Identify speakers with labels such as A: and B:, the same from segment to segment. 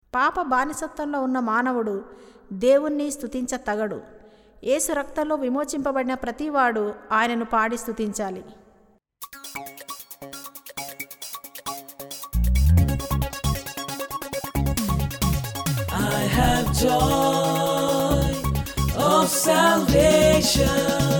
A: పాప బానిసత్వంలో ఉన్న మానవుడు దేవుణ్ణి స్తుతించ తగడు యేసు రక్తంలో విమోచింపబడిన ప్రతివాడు ఆయనను పాడి స్తుతించాలి
B: I have joy of salvation.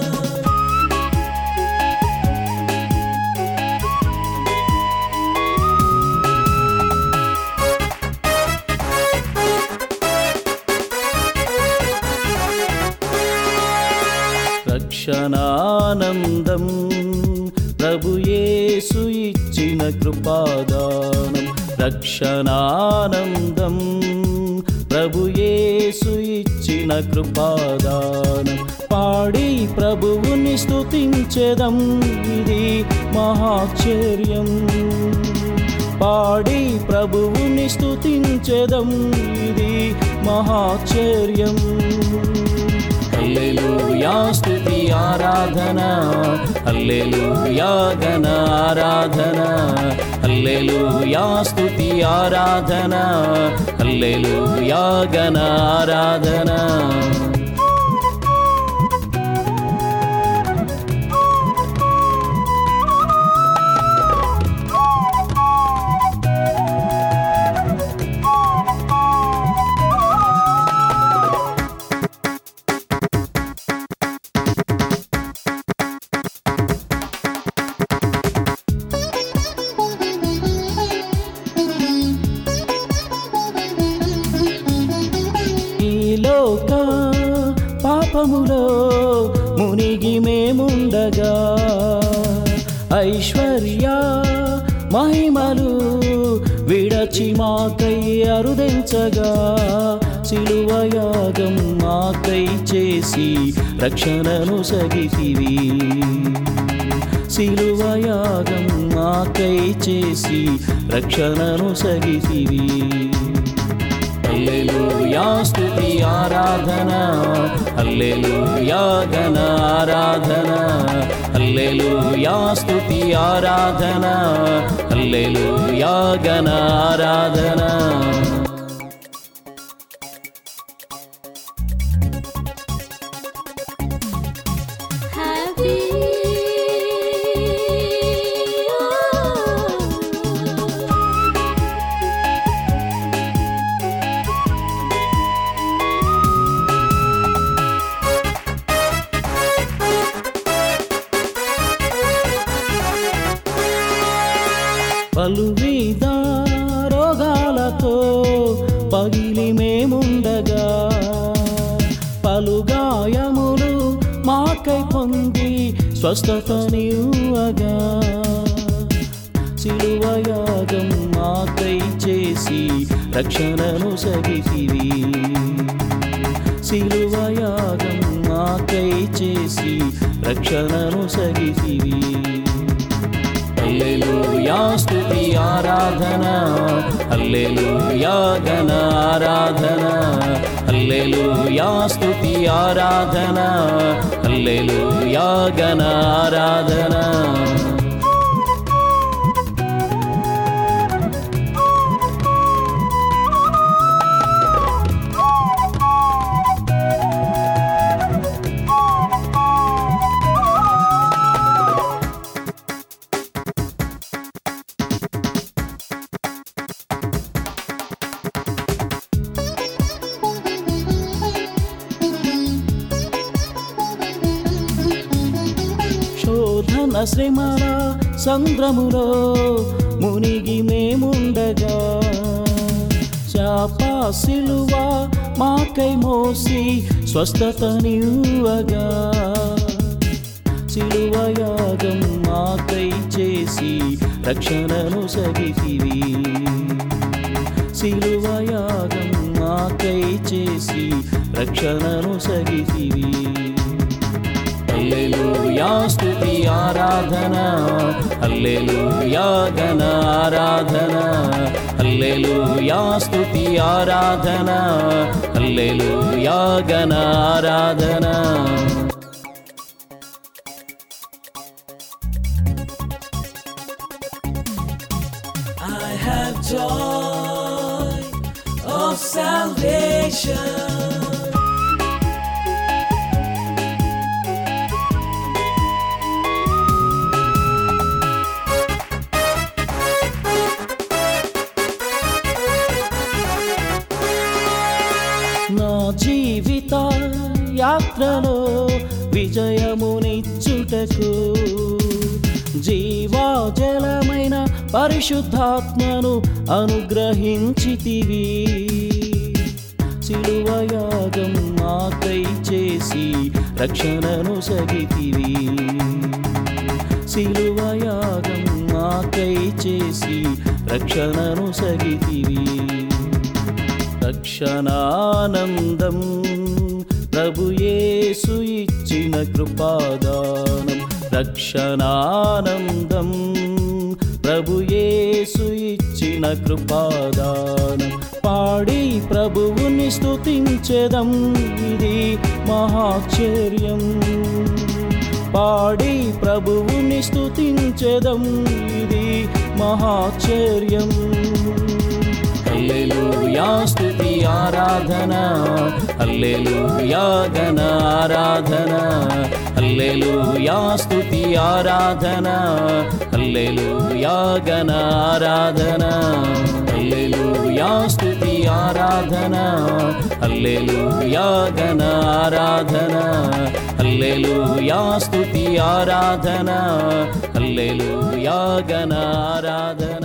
B: రక్షణానందం ప్రభుయేసు ఇచ్చిన కృపాదానం రక్షణానందం ప్రభుయేసు ఇచ్చిన కృపాదానం పాడి ప్రభువుని స్తుతించెదం ఇది మహాశ్చర్యం పాడి ప్రభువుని స్తుతించెదం ఇది మహాశ్చర్యం హల్లెలూయా స్తుతి ఆరాధన హల్లెలూయా గణ ఆరాధన హల్లెలూయా స్తుతి ఆరాధన హల్లెలూయా గణ ఆరాధన ఈ లోక పాపములో మునిగి మేముండగా ఐశ్వర్య మహిమలు విడచి మాకై అరుదించగా సిలువయాగం మాకై చేసి రక్షణను సగితివి సిలువయాగం మాకై చేసి రక్షణను సగితివి హల్లెలూయా స్తుతి ఆరాధన హల్లెలూయా గణ ఆరాధన హల్లెలూయా స్తుతి ఆరాధన హల్లెలూయా గణ ఆరాధన
C: Happy.
B: పలువిధ రోగాలతో పగిలి మేముండగా పలుగాయములు మాకై పొంది స్వస్థతనివ్వగా సిలువయాగం మాకై చేసి రక్షణను సగితివి సిలువయాగం మాకై చేసి రక్షణను సగితివి హల్లెలూయా స్తుతి ఆరాధన హల్లెలూయా గణ ఆరాధన హల్లెలూయా స్తుతి ఆరాధన హల్లెలూయా గణ ఆరాధన శోధన శ్రమల సంద్రములో మునిగి మేముండగా శాప సిలువ మాకై మోసి స్వస్థతనివ్వగా సిలువయాగం మాకై చేసి రక్షణను సగితివి సిలువయాగం మాకై చేసి రక్షణను సగితివి హల్లెలూయా స్తుతి ఆరాధన హల్లెలూయా గణ ఆరాధన హల్లెలూయా స్తుతి ఆరాధన హల్లెలూయా గణ ఆరాధన I have joy salvation. నా జీవిత యాత్రలో విజయమునిచ్చుటకు జీవాజలమైన పరిశుద్ధాత్మను అనుగ్రహించితివి సిలువయాగం మాకై చేసి రక్షణను సగితివి సిలువయాగం మాకై చేసి రక్షణను సగితివి రక్షణానందం ప్రభుయేసు ఇచ్చిన కృపాదానం రక్షణానందం ప్రభుయేసు ఇచ్చిన కృపాదానం పాడి ప్రభువుని స్తుతించెదం ఇది మహాశ్చర్యం పాడి ప్రభువుని స్తుతించెదం ఇది మహాశ్చర్యం హల్లెలూయా స్తుతి ఆరాధన హల్లెలూయా గణ ఆరాధన హల్లెలూయా స్తుతి ఆరాధన హల్లెలూయా గణ ఆరాధన హల్లెలూయా స్తుతి ఆరాధన హల్లెలూయా గణ ఆరాధన హల్లెలూయా స్తుతి ఆరాధన హల్లెలూయా గణ ఆరాధన